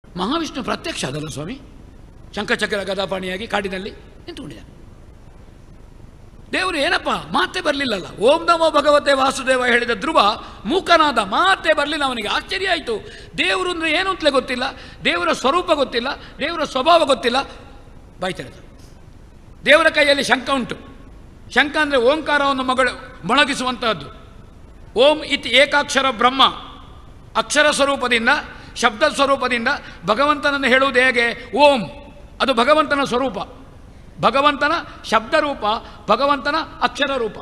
ಮಹಾವಿಷ್ಣು ಪ್ರತ್ಯಕ್ಷ ಅದಲ್ಲ ಸ್ವಾಮಿ ಶಂಖಚಕ್ರ ಗದಾಪಾಣಿಯಾಗಿ ಕಾಡಿನಲ್ಲಿ ನಿಂತುಕೊಂಡಿದ್ದಾನೆ ದೇವರು ಏನಪ್ಪ ಮಾತೆ ಬರಲಿಲ್ಲಲ್ಲ ಓಂ ನಮೋ ಭಗವತೆ ವಾಸುದೇವ ಹೇಳಿದ ಧ್ರುವ ಮೂಕನಾದ ಮಾತೆ ಬರಲಿಲ್ಲ ಅವನಿಗೆ ಆಶ್ಚರ್ಯ ಆಯಿತು ದೇವರು ಅಂದರೆ ಏನು ಅಂತಲೇ ಗೊತ್ತಿಲ್ಲ ದೇವರ ಸ್ವರೂಪ ಗೊತ್ತಿಲ್ಲ ದೇವರ ಸ್ವಭಾವ ಗೊತ್ತಿಲ್ಲ ಬಾಯ್ತಿರೋದು ದೇವರ ಕೈಯಲ್ಲಿ ಶಂಖ ಉಂಟು ಶಂಖ ಅಂದರೆ ಓಂಕಾರವನ್ನು ಮಗಳು ಮೊಳಗಿಸುವಂತಹದ್ದು ಓಂ ಇತಿ ಏಕಾಕ್ಷರ ಬ್ರಹ್ಮ ಅಕ್ಷರ ಸ್ವರೂಪದಿಂದ ಶಬ್ದ ಸ್ವರೂಪದಿಂದ ಭಗವಂತನನ್ನು ಹೇಳುವುದು ಹೇಗೆ ಓಂ ಅದು ಭಗವಂತನ ಸ್ವರೂಪ ಭಗವಂತನ ಶಬ್ದ ರೂಪ ಭಗವಂತನ ಅಕ್ಷರ ರೂಪ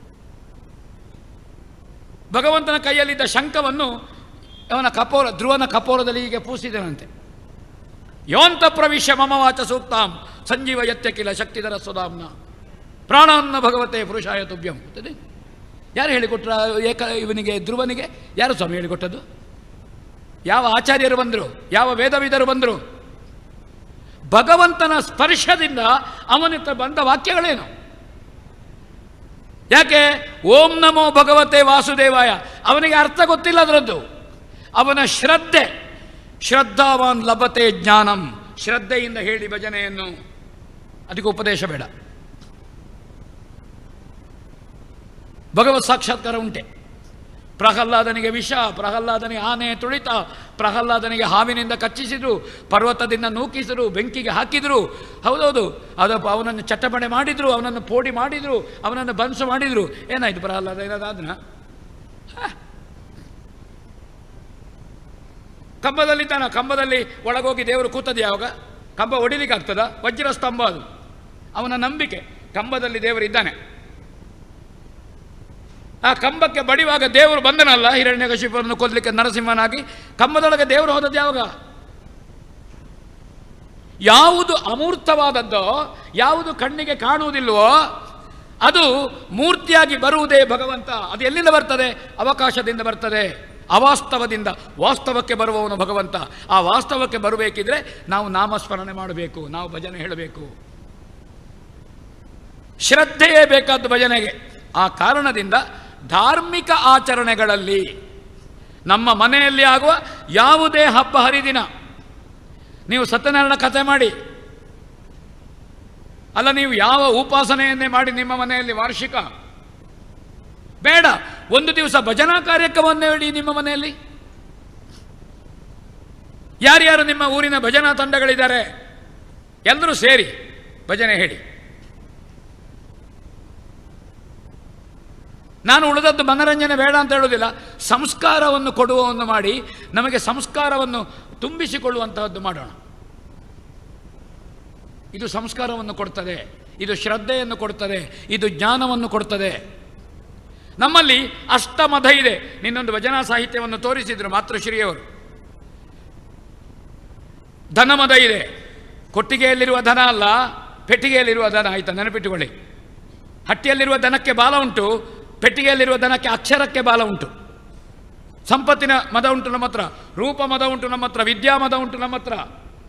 ಭಗವಂತನ ಕೈಯಲ್ಲಿದ್ದ ಶಂಖವನ್ನು ಅವನ ಕಪೋರ ಧ್ರುವನ ಕಪೋರದಲ್ಲಿ ಹೀಗೆ ಪೂಸಿದನಂತೆ ಯೋಂತ ಪ್ರವಿಶ್ಯ ಮಮ ವಾಚ ಸೂಕ್ತಾಂ ಸಂಜೀವ ಯತ್ಯ ಕಿಲ ಶಕ್ತಿಧರ ಸುಧಾಮ್ನ ಪ್ರಾಣಾನ್ನ ಭಗವತೆ ಪುರುಷಾಯ ತುಭ್ಯಂ ಅಂತದೆ ಯಾರು ಹೇಳಿಕೊಟ್ರ ಏಕ ಇವನಿಗೆ ಧ್ರುವನಿಗೆ ಯಾರು ಸ್ವಾಮಿ ಹೇಳಿಕೊಟ್ಟದ್ದು ಯಾವ ಆಚಾರ್ಯರು ಬಂದರು ಯಾವ ವೇದವಿದರು ಬಂದರು ಭಗವಂತನ ಸ್ಪರ್ಶದಿಂದ ಅವನಿತ್ತ ಬಂದ ವಾಕ್ಯಗಳೇನು ಯಾಕೆ ಓಂ ನಮೋ ಭಗವತೆ ವಾಸುದೇವಾಯ ಅವನಿಗೆ ಅರ್ಥ ಗೊತ್ತಿಲ್ಲ ಅದರದ್ದು ಅವನ ಶ್ರದ್ಧೆ ಶ್ರದ್ಧಾವಾನ್ ಲಭತೆ ಜ್ಞಾನಂ ಶ್ರದ್ಧೆಯಿಂದ ಹೇಳಿ ಭಜನೆಯನ್ನು ಅದಕ್ಕೆ ಉಪದೇಶ ಬೇಡ ಭಗವತ್ ಸಾಕ್ಷಾತ್ಕಾರ ಉಂಟೆ ಪ್ರಹ್ಲಾದನಿಗೆ ವಿಷ ಪ್ರಹ್ಲಾದನಿಗೆ ಆನೆ ತುಳಿತ ಪ್ರಹ್ಲಾದನಿಗೆ ಹಾವಿನಿಂದ ಕಚ್ಚಿಸಿದರು ಪರ್ವತದಿಂದ ನೂಕಿಸಿದರು ಬೆಂಕಿಗೆ ಹಾಕಿದರು ಹೌದೌದು ಅದಪ್ಪ ಅವನನ್ನು ಚಟ್ಟಬಣೆ ಮಾಡಿದರು ಅವನನ್ನು ಪೋಡಿ ಮಾಡಿದರು ಅವನನ್ನು ಬನ್ಸು ಮಾಡಿದರು ಏನಾಯಿತು ಪ್ರಹ್ಲಾದ ಏನಾದಾದ್ನ ಕಂಬದಲ್ಲಿದ್ದಾನ ಕಂಬದಲ್ಲಿ ಒಳಗೋಗಿ ದೇವರು ಕೂತದ್ದು ಯಾವಾಗ ಕಂಬ ಹೊಡಿಲಿಕ್ಕೆ ಆಗ್ತದ ವಜ್ರ ಸ್ತಂಭ ಅದು ಅವನ ನಂಬಿಕೆ ಕಂಬದಲ್ಲಿ ದೇವರು ಇದ್ದಾನೆ ಆ ಕಂಬಕ್ಕೆ ಬಡಿಯುವಾಗ ದೇವರು ಬಂದನಲ್ಲ ಹಿರಣ್ಯಕಶಿಪುರನ್ನು ಕೊಲ್ಲಲಿಕ್ಕೆ ನರಸಿಂಹನಾಗಿ ಕಂಬದೊಳಗೆ ದೇವರು ಹೋದದ್ದು ಯಾವಾಗ ಯಾವುದು ಅಮೂರ್ತವಾದದ್ದೋ ಯಾವುದು ಕಣ್ಣಿಗೆ ಕಾಣುವುದಿಲ್ವೋ ಅದು ಮೂರ್ತಿಯಾಗಿ ಬರುವುದೇ ಭಗವಂತ ಅದು ಎಲ್ಲಿಂದ ಬರ್ತದೆ ಅವಕಾಶದಿಂದ ಬರ್ತದೆ ಅವಾಸ್ತವದಿಂದ ವಾಸ್ತವಕ್ಕೆ ಬರುವವನು ಭಗವಂತ ಆ ವಾಸ್ತವಕ್ಕೆ ಬರಬೇಕಿದ್ರೆ ನಾವು ನಾಮಸ್ಮರಣೆ ಮಾಡಬೇಕು ನಾವು ಭಜನೆ ಹೇಳಬೇಕು ಶ್ರದ್ಧೆಯೇ ಬೇಕಾದ ಭಜನೆಗೆ ಆ ಕಾರಣದಿಂದ ಧಾರ್ಮಿಕ ಆಚರಣೆಗಳಲ್ಲಿ ನಮ್ಮ ಮನೆಯಲ್ಲಿ ಆಗುವ ಯಾವುದೇ ಹಬ್ಬ ಹರಿದಿನ ನೀವು ಸತ್ಯನಾರಾಯಣ ಕಥೆ ಮಾಡಿ ಅಲ್ಲ ನೀವು ಯಾವ ಉಪಾಸನೆಯನ್ನೇ ಮಾಡಿ ನಿಮ್ಮ ಮನೆಯಲ್ಲಿ ವಾರ್ಷಿಕ ಬೇಡ ಒಂದು ದಿವಸ ಭಜನಾ ಕಾರ್ಯಕ್ರಮವನ್ನೇ ಹೇಳಿ ನಿಮ್ಮ ಮನೆಯಲ್ಲಿ ಯಾರ್ಯಾರು ನಿಮ್ಮ ಊರಿನ ಭಜನಾ ತಂಡಗಳಿದ್ದಾರೆ ಎಲ್ಲರೂ ಸೇರಿ ಭಜನೆ ಹೇಳಿ ನಾನು ಉಳಿದದ್ದು ಮನರಂಜನೆ ಬೇಡ ಅಂತ ಹೇಳೋದಿಲ್ಲ ಸಂಸ್ಕಾರವನ್ನು ಕೊಡುವವನ್ನು ಮಾಡಿ ನಮಗೆ ಸಂಸ್ಕಾರವನ್ನು ತುಂಬಿಸಿಕೊಳ್ಳುವಂತಹದ್ದು ಮಾಡೋಣ ಇದು ಸಂಸ್ಕಾರವನ್ನು ಕೊಡ್ತದೆ ಇದು ಶ್ರದ್ಧೆಯನ್ನು ಕೊಡ್ತದೆ ಇದು ಜ್ಞಾನವನ್ನು ಕೊಡ್ತದೆ ನಮ್ಮಲ್ಲಿ ಅಷ್ಟಮಧ ಇದೆ ನಿನ್ನೊಂದು ಭಜನಾ ಸಾಹಿತ್ಯವನ್ನು ತೋರಿಸಿದ್ರು ಮಾತೃಶ್ರೀಯವರು ಧನಮದ ಇದೆ ಕೊಟ್ಟಿಗೆಯಲ್ಲಿರುವ ಧನ ಅಲ್ಲ ಪೆಟ್ಟಿಗೆಯಲ್ಲಿರುವ ಧನ ಆಯ್ತಾ ನೆನಪಿಟ್ಟುಕೊಳ್ಳಿ ಹಟ್ಟಿಯಲ್ಲಿರುವ ದನಕ್ಕೆ ಬಾಲ ಉಂಟು ಪೆಟ್ಟಿಗೆಯಲ್ಲಿರುವ ದನಕ್ಕೆ ಅಕ್ಷರಕ್ಕೆ ಬಾಲ ಉಂಟು ಸಂಪತ್ತಿನ ಮದ ಉಂಟು ನಮ್ಮ ಹತ್ರ ರೂಪ ಮದ ಉಂಟು ನಮ್ಮ ಹತ್ರ ವಿದ್ಯಾ ಮದ ಉಂಟು ನಮ್ಮ ಹತ್ರ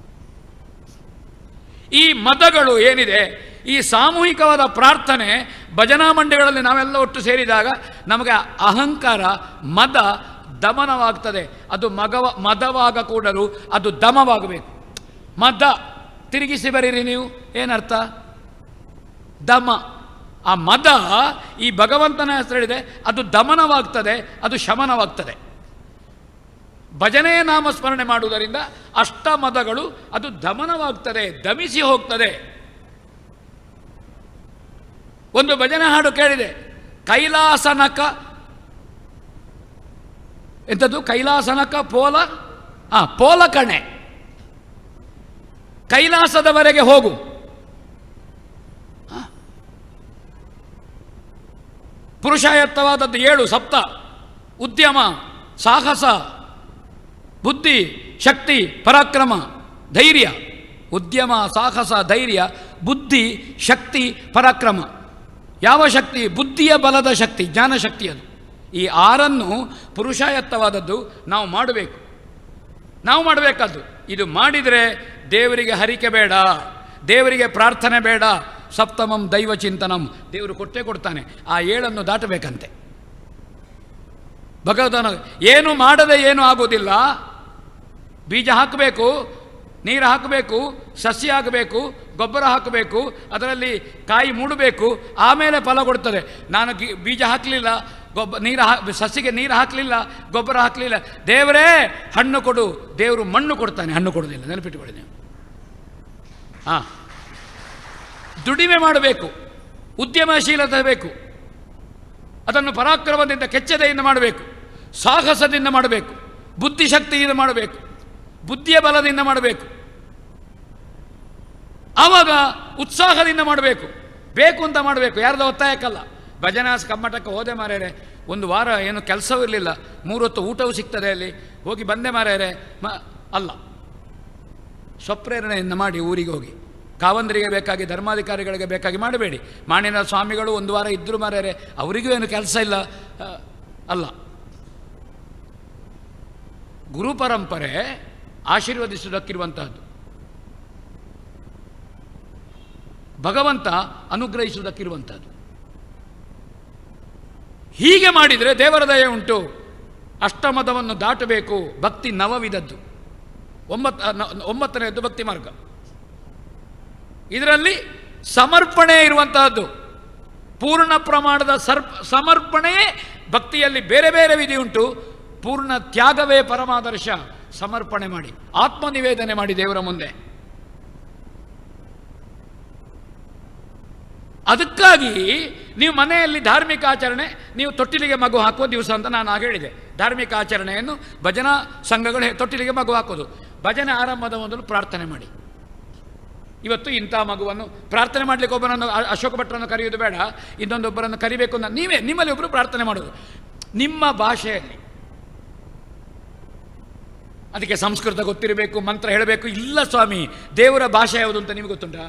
ಈ ಮದಗಳು ಏನಿದೆ ಈ ಸಾಮೂಹಿಕವಾದ ಪ್ರಾರ್ಥನೆ ಭಜನಾ ಮಂಡಳಿಗಳಲ್ಲಿ ನಾವೆಲ್ಲ ಒಟ್ಟು ಸೇರಿದಾಗ ನಮಗೆ ಅಹಂಕಾರ ಮದ ದಮನವಾಗ್ತದೆ ಅದು ಮಗವ ಮದವಾಗ ಕೂಡಲು ಅದು ದಮವಾಗಬೇಕು ಮದ ತಿರುಗಿಸಿ ಬರೀರಿ ನೀವು ಏನರ್ಥ ದಮ ಆ ಮದ ಈ ಭಗವಂತನ ಹೆಸರಿದೆ ಅದು ದಮನವಾಗ್ತದೆ ಅದು ಶಮನವಾಗ್ತದೆ ಭಜನೆಯ ನಾಮಸ್ಮರಣೆ ಮಾಡುವುದರಿಂದ ಅಷ್ಟಮದಗಳು ಅದು ದಮನವಾಗ್ತದೆ ದಮಿಸಿ ಹೋಗ್ತದೆ ಒಂದು ಭಜನೆ ಹಾಡು ಕೇಳಿದೆ ಕೈಲಾಸನಕ ಎಂಥದ್ದು ಕೈಲಾಸನಕ ಪೋಲ ಆ ಪೋಲ ಕಣೆ ಕೈಲಾಸದವರೆಗೆ ಹೋಗು ಆ. ಪುರುಷಾಯತ್ತವಾದದ್ದು ಏಳು ಸಪ್ತ ಉದ್ಯಮ ಸಾಹಸ ಬುದ್ಧಿ ಶಕ್ತಿ ಪರಾಕ್ರಮ ಧೈರ್ಯ ಉದ್ಯಮ ಸಾಹಸ ಧೈರ್ಯ ಬುದ್ಧಿ ಶಕ್ತಿ ಪರಾಕ್ರಮ ಯಾವ ಶಕ್ತಿ ಬುದ್ಧಿಯ ಬಲದ ಶಕ್ತಿ ಜ್ಞಾನಶಕ್ತಿ ಅದು ಈ ಆರನ್ನು ಪುರುಷಾಯತ್ತವಾದದ್ದು ನಾವು ಮಾಡಬೇಕು ನಾವು ಮಾಡಬೇಕಾದ್ದು ಇದು ಮಾಡಿದರೆ ದೇವರಿಗೆ ಹರಿಕೆ ಬೇಡ ದೇವರಿಗೆ ಪ್ರಾರ್ಥನೆ ಬೇಡ ಸಪ್ತಮಂ ದೈವ ಚಿಂತನಂ ದೇವರು ಕೊಟ್ಟೇ ಕೊಡ್ತಾನೆ ಆ ಏಳನ್ನು ದಾಟಬೇಕಂತೆ ಭಗವಂತನ ಏನು ಮಾಡದೆ ಏನು ಆಗೋದಿಲ್ಲ ಬೀಜ ಹಾಕಬೇಕು ನೀರು ಹಾಕಬೇಕು ಸಸಿ ಆಗಬೇಕು ಗೊಬ್ಬರ ಹಾಕಬೇಕು ಅದರಲ್ಲಿ ಕಾಯಿ ಮೂಡಬೇಕು ಆಮೇಲೆ ಫಲ ಕೊಡ್ತದೆ ನಾನು ಗಿ- ಬೀಜ ಹಾಕಲಿಲ್ಲ ಗೊಬ್ಬ ನೀರು ಹಾ ಸಸಿಗೆ ನೀರು ಹಾಕಲಿಲ್ಲ ಗೊಬ್ಬರ ಹಾಕಲಿಲ್ಲ ದೇವರೇ ಹಣ್ಣು ಕೊಡು ದೇವರು ಮಣ್ಣು ಕೊಡ್ತಾನೆ ಹಣ್ಣು ಕೊಡೋದಿಲ್ಲ ನೆನಪಿಟ್ಟುಕೊಳ್ಳಿ ನೀವು ಹಾಂ ದುಡಿಮೆ ಮಾಡಬೇಕು ಉದ್ಯಮಶೀಲತೆ ಬೇಕು ಅದನ್ನು ಪರಾಕ್ರಮದಿಂದ ಕೆಚ್ಚದೆಯಿಂದ ಮಾಡಬೇಕು ಸಾಹಸದಿಂದ ಮಾಡಬೇಕು ಬುದ್ಧಿಶಕ್ತಿಯಿಂದ ಮಾಡಬೇಕು ಬುದ್ಧಿಯ ಬಲದಿಂದ ಮಾಡಬೇಕು ಆವಾಗ ಉತ್ಸಾಹದಿಂದ ಮಾಡಬೇಕು ಬೇಕು ಅಂತ ಮಾಡಬೇಕು ಯಾರ್ದೋ ಒತ್ತಾಯಕ್ಕಲ್ಲ ಭಜನಾಸ್ ಕಮ್ಮಟಕ್ಕೆ ಹೋದೆ ಮಾರ್ಯಾರೆ ಒಂದು ವಾರ ಏನು ಕೆಲಸವೂ ಇರಲಿಲ್ಲ ಮೂರೊತ್ತು ಊಟವೂ ಸಿಗ್ತದೆ ಅಲ್ಲಿ ಹೋಗಿ ಬಂದೆ ಮಾರ್ಯಾರೆ ಮ ಅಲ್ಲ ಸ್ವಪ್ರೇರಣೆಯಿಂದ ಮಾಡಿ ಊರಿಗೆ ಹೋಗಿ ಕಾವಂದರಿಗೆ ಬೇಕಾಗಿ ಧರ್ಮಾಧಿಕಾರಿಗಳಿಗೆ ಬೇಕಾಗಿ ಮಾಡಬೇಡಿ ಮಾಣಿನ ಸ್ವಾಮಿಗಳು ಒಂದು ವಾರ ಇದ್ದರು ಮಾರ್ಯಾರೆ ಅವರಿಗೂ ಏನು ಕೆಲಸ ಇಲ್ಲ ಆ, ಅಲ್ಲ ಗುರು ಪರಂಪರೆ ಆಶೀರ್ವದಿಸುವುದಕ್ಕಿರುವಂತಹದ್ದು ಭಗವಂತ ಅನುಗ್ರಹಿಸುವುದಕ್ಕಿರುವಂಥದ್ದು ಹೀಗೆ ಮಾಡಿದರೆ ದೇವರ ದಯ ಉಂಟು ಅಷ್ಟಮದವನ್ನು ದಾಟಬೇಕು ಭಕ್ತಿ ನವವಿಧದ್ದು ಒಂಬತ್ತು ಅ, ನ- ಒಂಬತ್ತನೆಯದ್ದು ಭಕ್ತಿ ಮಾರ್ಗ ಇದರಲ್ಲಿ ಸಮರ್ಪಣೆ ಇರುವಂತಹದ್ದು ಪೂರ್ಣ ಪ್ರಮಾಣದ ಸರ್ಪ ಸಮರ್ಪಣೆಯೇ ಭಕ್ತಿಯಲ್ಲಿ ಬೇರೆ ಬೇರೆ ವಿಧಿ ಉಂಟು ಪೂರ್ಣ ತ್ಯಾಗವೇ ಪರಮಾದರ್ಶ ಸಮರ್ಪಣೆ ಮಾಡಿ ಆತ್ಮನಿವೇದನೆ ಮಾಡಿ ದೇವರ ಮುಂದೆ ಅದಕ್ಕಾಗಿ ನೀವು ಮನೆಯಲ್ಲಿ ಧಾರ್ಮಿಕ ಆಚರಣೆ ನೀವು ತೊಟ್ಟಿಲಿಗೆ ಮಗು ಹಾಕುವ ದಿವಸ ಅಂತ ನಾನು ಆಗ ಹೇಳಿದೆ ಧಾರ್ಮಿಕ ಆಚರಣೆಯನ್ನು ಭಜನಾ ಸಂಘಗಳು ಹೇ- ತೊಟ್ಟಿಲಿಗೆ ಮಗು ಹಾಕೋದು ಭಜನೆ ಆರಂಭದ ಮೊದಲು ಪ್ರಾರ್ಥನೆ ಮಾಡಿ ಇವತ್ತು ಇಂಥ ಮಗುವನ್ನು ಪ್ರಾರ್ಥನೆ ಮಾಡಲಿಕ್ಕೆ ಒಬ್ಬರನ್ನು ಅ- ಅಶೋಕ ಭಟ್ರನ್ನು ಕರೆಯುವುದು ಬೇಡ ಇನ್ನೊಂದೊಬ್ಬರನ್ನು ಕರಿಬೇಕು ಅಂತ ನೀವೇ ನಿಮ್ಮಲ್ಲಿ ಒಬ್ಬರು ಪ್ರಾರ್ಥನೆ ಮಾಡೋದು ನಿಮ್ಮ ಭಾಷೆಯಲ್ಲಿ ಅದಕ್ಕೆ ಸಂಸ್ಕೃತ ಗೊತ್ತಿರಬೇಕು ಮಂತ್ರ ಹೇಳಬೇಕು ಇಲ್ಲ ಸ್ವಾಮಿ ದೇವರ ಭಾಷೆ ಯಾವುದು ಅಂತ ನಿಮಗೆ ಗೊತ್ತುಂಟಾ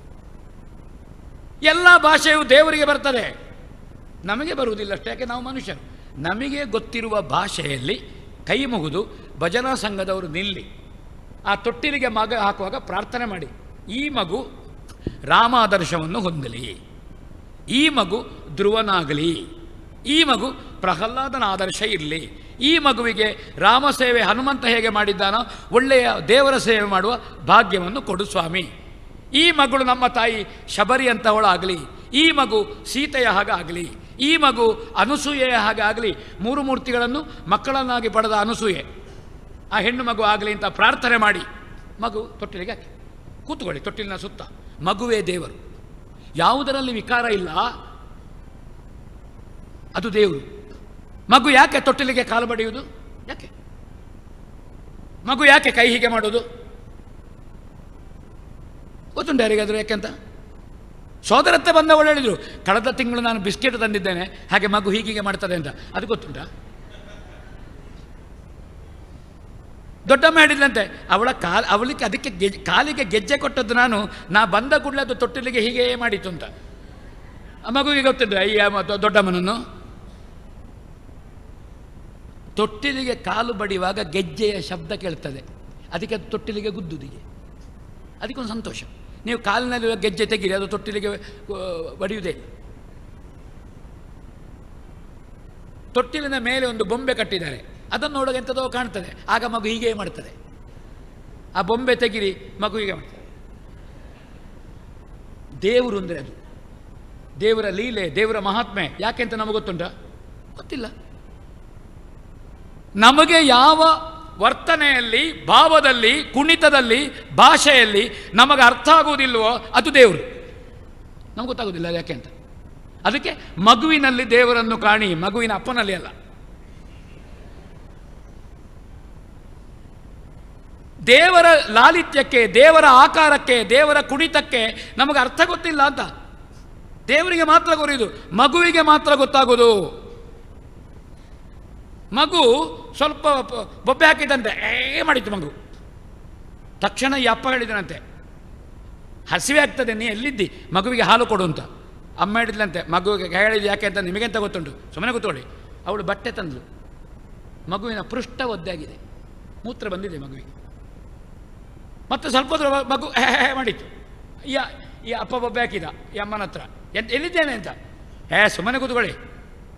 ಎಲ್ಲ ಭಾಷೆಯು ದೇವರಿಗೆ ಬರ್ತದೆ ನಮಗೆ ಬರುವುದಿಲ್ಲ ಅಷ್ಟೇ ಯಾಕೆ ನಾವು ಮನುಷ್ಯರು ನಮಗೆ ಗೊತ್ತಿರುವ ಭಾಷೆಯಲ್ಲಿ ಕೈ ಮುಗಿದು ಭಜನಾ ಸಂಘದವರು ನಿಲ್ಲಿ ಆ ತೊಟ್ಟಿಲಿಗೆ ಮಗ ಹಾಕುವಾಗ ಪ್ರಾರ್ಥನೆ ಮಾಡಿ ಈ ಮಗು ರಾಮಾದರ್ಶವನ್ನು ಹೊಂದಲಿ ಈ ಮಗು ಧ್ರುವನಾಗಲಿ ಈ ಮಗು ಪ್ರಹ್ಲಾದನ ಆದರ್ಶ ಇರಲಿ ಈ ಮಗುವಿಗೆ ರಾಮ ಸೇವೆ ಹನುಮಂತ ಹೇಗೆ ಮಾಡಿದ್ದಾನೋ ಒಳ್ಳೆಯ ದೇವರ ಸೇವೆ ಮಾಡುವ ಭಾಗ್ಯವನ್ನು ಕೊಡು ಸ್ವಾಮಿ ಈ ಮಗಳು ನಮ್ಮ ತಾಯಿ ಶಬರಿ ಅಂತವಳಾಗಲಿ ಈ ಮಗು ಸೀತೆಯ ಹಾಗಾಗಲಿ ಈ ಮಗು ಅನಸೂಯೆಯ ಹಾಗೆ ಆಗಲಿ ಮೂರು ಮೂರ್ತಿಗಳನ್ನು ಮಕ್ಕಳನ್ನಾಗಿ ಪಡೆದ ಅನಸೂಯೆ ಆ ಹೆಣ್ಣು ಮಗು ಆಗಲಿ ಅಂತ ಪ್ರಾರ್ಥನೆ ಮಾಡಿ ಮಗು ತೊಟ್ಟಿಲಿಗೆ ಹಾಕಿ ಕೂತ್ಕೊಳ್ಳಿ ತೊಟ್ಟಿಲಿನ ಸುತ್ತ ಮಗುವೇ ದೇವರು ಯಾವುದರಲ್ಲಿ ವಿಕಾರ ಇಲ್ಲ ಅದು ದೇವರು ಮಗು ಯಾಕೆ ತೊಟ್ಟಿಲಿಗೆ ಕಾಲು ಬಡಿಯುವುದು ಯಾಕೆ ಮಗು ಯಾಕೆ ಕೈ ಹೀಗೆ ಮಾಡೋದು ಗೊತ್ತುಂಟು ಯಾರಿಗಾದರೂ ಯಾಕೆಂತ ಸೋದರತ್ತೆ ಬಂದವಳು ಹೇಳಿದರು ಕಳೆದ ತಿಂಗಳು ನಾನು ಬಿಸ್ಕೆಟ್ ತಂದಿದ್ದೇನೆ ಹಾಗೆ ಮಗು ಹೀಗೀಗೆ ಮಾಡ್ತದೆ ಅಂತ ಅದು ಗೊತ್ತುಂಟಾ ದೊಡ್ಡಮ್ಮ ಹೇಳಿದ್ಲಂತೆ ಅವಳ ಕಾಲ್ ಅವಳಿಗೆ ಅದಕ್ಕೆ ಗೆಜ್ ಕಾಲಿಗೆ ಗೆಜ್ಜೆ ಕೊಟ್ಟದ್ದು ನಾನು ನಾ ಬಂದ ಕೂಡಲೇ ಅದು ತೊಟ್ಟಿಲಿಗೆ ಹೀಗೆ ಮಾಡಿತ್ತು ಅಂತ ಆ ಮಗುವಿಗೆ ಗೊತ್ತಿಲ್ಲ ಈ ಮ- ದೊ- ದೊಡ್ಡಮ್ಮನನ್ನು ತೊಟ್ಟಿಲಿಗೆ ಕಾಲು ಬಡಿಯುವಾಗ ಗೆಜ್ಜೆಯ ಶಬ್ದ ಕೇಳ್ತದೆ ಅದಕ್ಕೆ ಅದು ತೊಟ್ಟಿಲಿಗೆ ಗುದ್ದುದಿಗೆ ಅದಕ್ಕೊಂದು ಸಂತೋಷ ನೀವು ಕಾಲಿನಲ್ಲಿ ಗೆಜ್ಜೆ ತೆಗೀರಿ ಅದು ತೊಟ್ಟಿಲಿಗೆ ಆ, ಬಡಿಯುವುದೇ ಇಲ್ಲ. ತೊಟ್ಟಿಲಿನ ಮೇಲೆ ಒಂದು ಬೊಂಬೆ ಕಟ್ಟಿದ್ದಾರೆ ಅದನ್ನು ನೋಡುವಾಗ ಎಂಥದೋ ಕಾಣ್ತದೆ ಆಗ ಮಗು ಹೀಗೆ ಮಾಡ್ತದೆ ಆ ಬೊಂಬೆ ತೆಗಿರಿ ಮಗು ಹೀಗೆ ಮಾಡ್ತದೆ ದೇವರು ಅಂದರೆ ಅದು ದೇವರ ಲೀಲೆ ದೇವರ ಮಹಾತ್ಮೆ ಯಾಕೆ ಅಂತ ನಮಗೆ ಗೊತ್ತುಂಟ ಗೊತ್ತಿಲ್ಲ ನಮಗೆ ಯಾವ ವರ್ತನೆಯಲ್ಲಿ ಭಾವದಲ್ಲಿ ಕುಣಿತದಲ್ಲಿ ಭಾಷೆಯಲ್ಲಿ ನಮಗೆ ಅರ್ಥ ಆಗುವುದಿಲ್ವೋ ಅದು ದೇವರು ನಮ್ಗೆ ಗೊತ್ತಾಗೋದಿಲ್ಲ ಅದು ಯಾಕೆ ಅಂತ ಅದಕ್ಕೆ ಮಗುವಿನಲ್ಲಿ ದೇವರನ್ನು ಕಾಣಿ ಮಗುವಿನ ಅಪ್ಪನಲ್ಲಿ ಅಲ್ಲ ದೇವರ ಲಾಲಿತ್ಯಕ್ಕೆ ದೇವರ ಆಕಾರಕ್ಕೆ ದೇವರ ಕುಣಿತಕ್ಕೆ ನಮಗೆ ಅರ್ಥ ಗೊತ್ತಿಲ್ಲ ಅಂತ ದೇವರಿಗೆ ಮಾತ್ರ ಗೊರಿಯುದು ಮಗುವಿಗೆ ಮಾತ್ರ ಗೊತ್ತಾಗೋದು ಮಗು ಸ್ವಲ್ಪ ಪ- ಬೊಬ್ಬೆ ಹಾಕಿದಂತೆ ಏ ಮಾಡಿತ್ತು ಮಗು ತಕ್ಷಣ ಈ ಅಪ್ಪ ಹೇಳಿದನಂತೆ ಹಸಿವೆ ಆಗ್ತದೆ ನೀ ಎಲ್ಲಿದ್ದಿ ಮಗುವಿಗೆ ಹಾಲು ಕೊಡು ಅಂತ ಅಮ್ಮ ಹೇಳಿದ್ಲಂತೆ ಮಗುವಿಗೆ ಹೇಳಿದ್ದು ಯಾಕೆ ಅಂತ ನಿಮಗೆಂತ ಗೊತ್ತುಂಟು ಸುಮ್ಮನೆ ಕೂತ್ಕೊಳ್ಳಿ ಅವಳು ಬಟ್ಟೆ ತಂದ್ಲು ಮಗುವಿನ ಪೃಷ್ಠ ಒದ್ದಾಗಿದೆ ಮೂತ್ರ ಬಂದಿದೆ ಮಗುವಿಗೆ ಮತ್ತೆ ಸ್ವಲ್ಪ ಹೊತ್ತು ಮಗು ಹೇ ಹೇ ಮಾಡಿತ್ತು ಈ ಈ ಅಪ್ಪ ಬೊಬ್ಬೆ ಹಾಕಿದ ಈ ಅಮ್ಮನ ಹತ್ರ ಎಂತ ಎಲ್ಲಿದ್ದೇನೆ ಅಂತ ಹೇ ಸುಮ್ಮನೆ ಕೂತ್ಕೊಳ್ಳಿ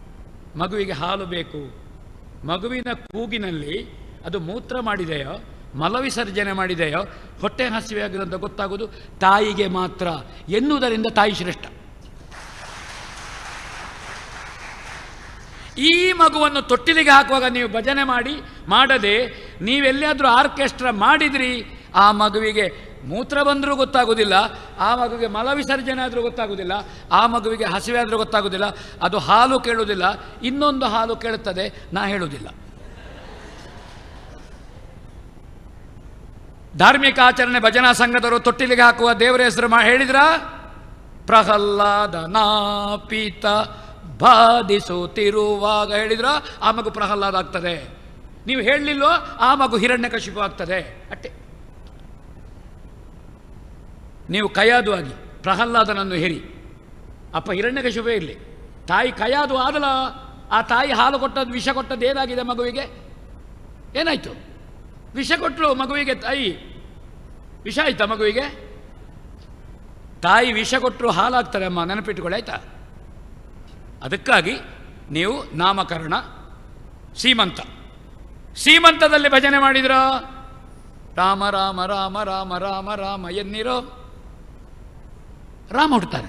ಮಗುವಿಗೆ ಹಾಲು ಬೇಕು ಮಗುವಿನ ಕೂಗಿನಲ್ಲಿ ಅದು ಮೂತ್ರ ಮಾಡಿದೆಯೋ ಮಲವಿಸರ್ಜನೆ ಮಾಡಿದೆಯೋ ಹೊಟ್ಟೆ ಹಸಿವೆ ಅಂತ ಗೊತ್ತಾಗೋದು ತಾಯಿಗೆ ಮಾತ್ರ ಎನ್ನುವುದರಿಂದ ತಾಯಿ ಶ್ರೇಷ್ಠ ಈ ಮಗುವನ್ನು ತೊಟ್ಟಿಲಿಗೆ ಹಾಕುವಾಗ ನೀವು ಭಜನೆ ಮಾಡಿ ಮಾಡದೆ ನೀವೆಲ್ಲಿಯಾದರೂ ಆರ್ಕೆಸ್ಟ್ರಾ ಮಾಡಿದ್ರಿ ಆ ಮಗುವಿಗೆ ಮೂತ್ರ ಬಂದರೂ ಗೊತ್ತಾಗೋದಿಲ್ಲ ಆ ಮಗುವಿಗೆ ಮಲ ವಿಸರ್ಜನೆ ಆದರೂ ಗೊತ್ತಾಗೋದಿಲ್ಲ ಆ ಮಗುವಿಗೆ ಹಸಿವೆ ಆದರೂ ಗೊತ್ತಾಗೋದಿಲ್ಲ ಅದು ಹಾಲು ಕೇಳುವುದಿಲ್ಲ ಇನ್ನೊಂದು ಹಾಲು ಕೇಳುತ್ತದೆ ನಾ ಹೇಳುವುದಿಲ್ಲ ಧಾರ್ಮಿಕ ಆಚರಣೆ ಭಜನಾ ಸಂಘದವರು ತೊಟ್ಟಿಲಿಗೆ ಹಾಕುವ ದೇವರ ಹೆಸರು ಮಾ ಹೇಳಿದ್ರ ಪ್ರಹ್ಲಾದ ನಾಪೀತ ಬಾಧಿಸುತ್ತಿರುವಾಗ ಹೇಳಿದ್ರ ಆ ಮಗು ಪ್ರಹ್ಲಾದ ಆಗ್ತದೆ ನೀವು ಹೇಳಲಿಲ್ಲೋ ಆ ಮಗು ಹಿರಣ್ಯಕಶಿಪು ಆಗ್ತದೆ ಅಟ್ಟೆ ನೀವು ಕಯಾದು ಆಗಿ ಪ್ರಹ್ಲಾದನನ್ನು ಹೇರಿ ಅಪ್ಪ ಹಿರಣ್ಯಕಶಿಪೇ ಇರಲಿ ತಾಯಿ ಕಯಾದು ಆದಲ ಆ ತಾಯಿ ಹಾಲು ಕೊಟ್ಟದ್ದು ವಿಷ ಕೊಟ್ಟದ್ದು ಏನಾಗಿದೆ ಮಗುವಿಗೆ ಏನಾಯಿತು ವಿಷ ಕೊಟ್ಟಳು ಮಗುವಿಗೆ ತಾಯಿ ವಿಷ ಆಯ್ತಾ ಮಗುವಿಗೆ ತಾಯಿ ವಿಷ ಕೊಟ್ಟರು ಹಾಲಾಗ್ತಾರೆ ಅಮ್ಮ ನೆನಪಿಟ್ಕೊಳ್ಳಿ ಆಯ್ತಾ ಅದಕ್ಕಾಗಿ ನೀವು ನಾಮಕರಣ ಸೀಮಂತ ಸೀಮಂತದಲ್ಲಿ ಭಜನೆ ಮಾಡಿದ್ರ ರಾಮ ರಾಮ ರಾಮ ರಾಮ ರಾಮ ರಾಮ ಎನ್ನಿರೋ ರಾಮ ಹುಡ್ತಾನೆ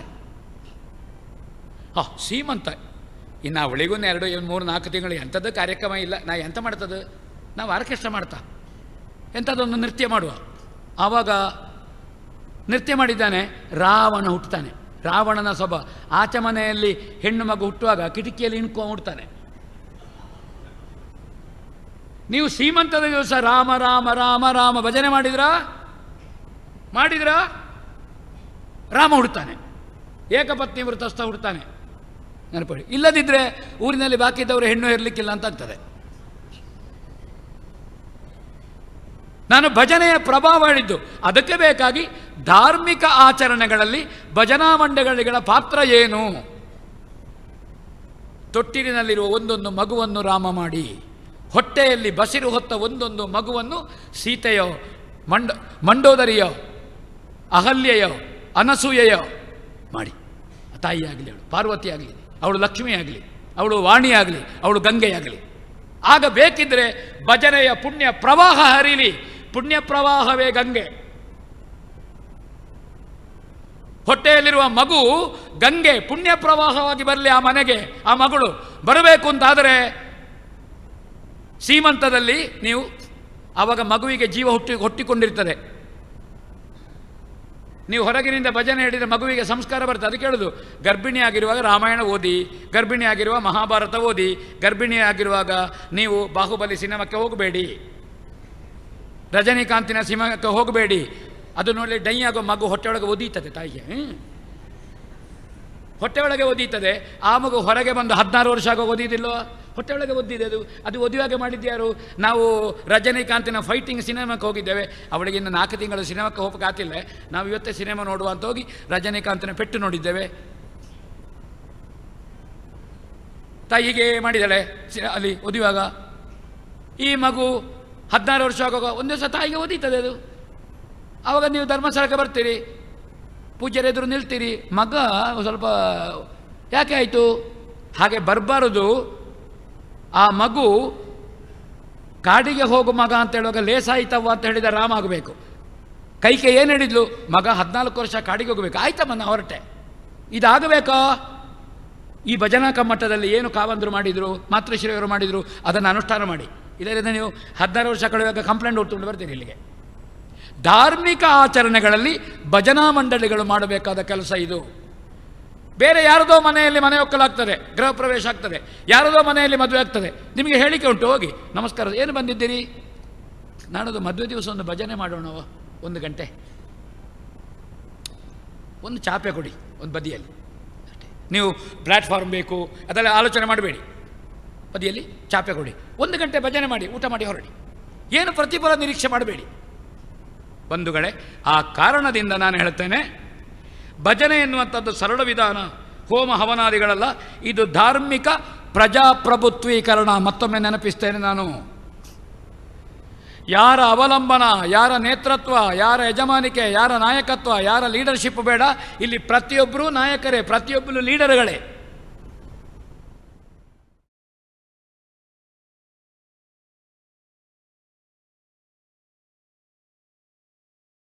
ಹಾ ಸೀಮಂತ ಇನ್ನು ಅವಳಿಗೂ ಎರಡು ಮೂರು ನಾಲ್ಕು ತಿಂಗಳು ಎಂಥದ್ದು ಕಾರ್ಯಕ್ರಮ ಇಲ್ಲ ನಾ ಎಂತ ಮಾಡ್ತದೆ ನಾವು ಆರ್ಕೆಸ್ಟ್ರಾ ಮಾಡ್ತಾ ಎಂಥದ್ದೊಂದು ನೃತ್ಯ ಮಾಡುವ ಆವಾಗ ನೃತ್ಯ ಮಾಡಿದ್ದಾನೆ ರಾವಣ ಹುಟ್ಟುತ್ತಾನೆ ರಾವಣನ ಸೊಬ ಆಚೆ ಮನೆಯಲ್ಲಿ ಹೆಣ್ಣು ಮಗು ಹುಟ್ಟುವಾಗ ಕಿಟಕಿಯಲ್ಲಿ ಇಣ್ಕೊಂಡು ಹುಡ್ತಾನೆ ನೀವು ಸೀಮಂತದ ದಿವಸ ರಾಮ ರಾಮ ರಾಮ ರಾಮ ಭಜನೆ ಮಾಡಿದ್ರಾ ಮಾಡಿದ್ರಾ ರಾಮ ಹುಡ್ತಾನೆ ಏಕಪತ್ನಿ ವೃತಸ್ಥ ಹುಡ್ತಾನೆ ನೆನಪಡಿ ಇಲ್ಲದಿದ್ದರೆ ಊರಿನಲ್ಲಿ ಬಾಕಿ ಇದ್ದವರು ಹೆಣ್ಣು ಇರಲಿಕ್ಕಿಲ್ಲ ಅಂತ ಆಗ್ತದೆ ನಾನು ಭಜನೆಯ ಪ್ರಭಾವ ಹೇಳಿದ್ದು ಅದಕ್ಕೆ ಬೇಕಾಗಿ ಧಾರ್ಮಿಕ ಆಚರಣೆಗಳಲ್ಲಿ ಭಜನಾ ಮಂಡಳಿಗಳ ಪಾತ್ರ ಏನು ತೊಟ್ಟಿಲಿನಲ್ಲಿರುವ ಒಂದೊಂದು ಮಗುವನ್ನು ರಾಮ ಮಾಡಿ ಹೊಟ್ಟೆಯಲ್ಲಿ ಬಸಿರು ಹೊತ್ತ ಒಂದೊಂದು ಮಗುವನ್ನು ಸೀತೆಯೋ ಮಂಡ ಮಂಡೋದರಿಯೋ ಅಹಲ್ಯೆಯೋ ಅನಸೂಯೆಯೋ ಮಾಡಿ ತಾಯಿ ಆಗಲಿ ಅವಳು ಪಾರ್ವತಿ ಆಗಲಿ ಅವಳು ಲಕ್ಷ್ಮಿ ಆಗಲಿ ಅವಳು ವಾಣಿ ಆಗಲಿ ಅವಳು ಗಂಗೆಯಾಗಲಿ ಆಗ ಬೇಕಿದ್ರೆ ಭಜನೆಯ ಪುಣ್ಯ ಪ್ರವಾಹ ಹರಿಲಿ ಪುಣ್ಯ ಪ್ರವಾಹವೇ ಗಂಗೆ ಹೊಟ್ಟೆಯಲ್ಲಿರುವ ಮಗು ಗಂಗೆ ಪುಣ್ಯ ಪ್ರವಾಹವಾಗಿ ಬರಲಿ ಆ ಮನೆಗೆ ಆ ಮಗಳು ಬರಬೇಕು ಅಂತಾದರೆ ಸೀಮಂತದಲ್ಲಿ ನೀವು ಆವಾಗ ಮಗುವಿಗೆ ಜೀವ ಹುಟ್ಟಿ ಹುಟ್ಟಿಕೊಂಡಿರ್ತದೆ ನೀವು ಹೊರಗಿನಿಂದ ಭಜನೆ ಹೇಳಿದರೆ ಮಗುವಿಗೆ ಸಂಸ್ಕಾರ ಬರ್ತದೆ ಅದಕ್ಕೆ ಹೇಳೋದು ಗರ್ಭಿಣಿ ಆಗಿರುವಾಗ ರಾಮಾಯಣ ಓದಿ ಗರ್ಭಿಣಿ ಆಗಿರುವ ಮಹಾಭಾರತ ಓದಿ ಗರ್ಭಿಣಿ ಆಗಿರುವಾಗ ನೀವು ಬಾಹುಬಲಿ ಸಿನಿಮಾಕ್ಕೆ ಹೋಗಬೇಡಿ ರಜನಿಕಾಂತಿನ ಸಿನಿಮಾಕ್ಕೆ ಹೋಗಬೇಡಿ ಅದು ನೋಡಿ ಡೈ ಆಗೋ ಮಗು ಹೊಟ್ಟೆಯೊಳಗೆ ಒದೀತದೆ ತಾಯಿಗೆ ಹ್ಮ್. ಹೊಟ್ಟೆಯೊಳಗೆ ಒದೀತದೆ ಆ ಮಗು ಹೊರಗೆ ಬಂದು ಹದಿನಾರು ವರ್ಷ ಆಗೋ ಒದೀದಿಲ್ಲೋ ಹೊಟ್ಟೆಯೊಳಗೆ ಒದ್ದಿದೆ ಅದು ಅದು ಒದಿಯುವಾಗೆ ಮಾಡಿದ್ಯಾರು ನಾವು ರಜನಿಕಾಂತಿನ ಫೈಟಿಂಗ್ ಸಿನಿಮಾಕ್ಕೆ ಹೋಗಿದ್ದೇವೆ ಅವಳಿಗೆ ಇನ್ನು ನಾಲ್ಕು ತಿಂಗಳು ಸಿನಿಮಾಕ್ಕೆ ಹೋಗಕ್ಕೆ ಆತಿಲ್ಲ ನಾವು ಇವತ್ತೇ ಸಿನಿಮಾ ನೋಡುವ ಅಂತ ಹೋಗಿ ರಜನಿಕಾಂತಿನ ಪೆಟ್ಟು ನೋಡಿದ್ದೇವೆ ತಾಯಿಗೆ ಮಾಡಿದ್ದಾಳೆ ಸಿ- ಅಲ್ಲಿ ಒದಿಯುವಾಗ ಈ ಮಗು ಹದಿನಾರು ವರ್ಷ ಆಗುವಾಗ ಒಂದು ದಿವಸ ತಾಯಿಗೆ ಒದೀತದೆ ಅದು ಆವಾಗ ನೀವು ಧರ್ಮಸ್ಥಳಕ್ಕೆ ಬರ್ತೀರಿ ಪೂಜ್ಯರ ಎದುರು ನಿಲ್ತೀರಿ ಮಗ ಒಂದ್ ಸ್ವಲ್ಪ ಯಾಕೆ ಆಯಿತು ಹಾಗೆ ಬರಬಾರದು ಆ ಮಗು ಕಾಡಿಗೆ ಹೋಗು ಮಗ ಅಂತ ಹೇಳುವಾಗ ಲೇಸಾಯ್ತವ್ವ ಅಂತ ಹೇಳಿದ ರಾಮ ಆಗಬೇಕು ಕೈಕೆ ಏನು ಹೇಳಿದ್ಲು ಮಗ ಹದಿನಾಲ್ಕು ವರ್ಷ ಕಾಡಿಗೆ ಹೋಗಬೇಕು ಆಯ್ತಮ್ಮ ನಾ ಹೊರಟೆ ಇದಾಗಬೇಕಾ ಈ ಭಜನಾ ಕಮ್ಮಟ್ಟದಲ್ಲಿ ಏನು ಕಾವಂದರು ಮಾಡಿದರು ಮಾತೃಶ್ರೀಯವರು ಮಾಡಿದರು ಅದನ್ನು ಅನುಷ್ಠಾನ ಮಾಡಿ ಇದರಿಂದ ನೀವು ಹದಿನಾರು ವರ್ಷ ಕಳೆಯುವಾಗ ಕಂಪ್ಲೇಂಟ್ ಹೊತ್ತುಕೊಂಡು ಬರ್ತೀರಿ ಇಲ್ಲಿಗೆ ಧಾರ್ಮಿಕ ಆಚರಣೆಗಳಲ್ಲಿ ಭಜನಾ ಮಂಡಳಿಗಳು ಮಾಡಬೇಕಾದ ಕೆಲಸ ಇದು ಬೇರೆ ಯಾರದೋ ಮನೆಯಲ್ಲಿ ಮನೆ ಒಕ್ಕಲಾಗ್ತದೆ ಗೃಹ ಪ್ರವೇಶ ಆಗ್ತದೆ ಯಾರದೋ ಮನೆಯಲ್ಲಿ ಮದುವೆ ಆಗ್ತದೆ ನಿಮಗೆ ಹೇಳಿಕೆ ಉಂಟು ಹೋಗಿ ನಮಸ್ಕಾರ ಏನು ಬಂದಿದ್ದೀರಿ ನಾಡದು ಮದುವೆ ದಿವಸ ಒಂದು ಭಜನೆ ಮಾಡೋಣ ಒಂದು ಗಂಟೆ ಒಂದು ಚಾಪೆ ಕೊಡಿ ಒಂದು ಬದಿಯಲ್ಲಿ ಅಷ್ಟೇ ನೀವು ಪ್ಲ್ಯಾಟ್ಫಾರ್ಮ್ ಬೇಕು ಅದೆಲ್ಲ ಆಲೋಚನೆ ಮಾಡಬೇಡಿ ಬದಿಯಲ್ಲಿ ಚಾಪೆ ಕೊಡಿ ಒಂದು ಗಂಟೆ ಭಜನೆ ಮಾಡಿ ಊಟ ಮಾಡಿ ಹೊರಡಿ ಏನು ಪ್ರತಿಫಲ ನಿರೀಕ್ಷೆ ಮಾಡಬೇಡಿ ಬಂಧುಗಳೇ ಆ ಕಾರಣದಿಂದ ನಾನು ಹೇಳ್ತೇನೆ ಭಜನೆ ಎನ್ನುವಂಥದ್ದು ಸರಳ ವಿಧಾನ ಹೋಮ ಹವನಾದಿಗಳಲ್ಲ ಇದು ಧಾರ್ಮಿಕ ಪ್ರಜಾಪ್ರಭುತ್ವೀಕರಣ ಮತ್ತೊಮ್ಮೆ ನೆನಪಿಸ್ತೇನೆ ನಾನು ಯಾರ ಅವಲಂಬನ ಯಾರ ನೇತೃತ್ವ ಯಾರ ಯಜಮಾನಿಕೆ ಯಾರ ನಾಯಕತ್ವ ಯಾರ ಲೀಡರ್ಶಿಪ್ ಬೇಡ ಇಲ್ಲಿ ಪ್ರತಿಯೊಬ್ಬರೂ ನಾಯಕರೇ ಪ್ರತಿಯೊಬ್ಬರು ಲೀಡರ್ಗಳೇ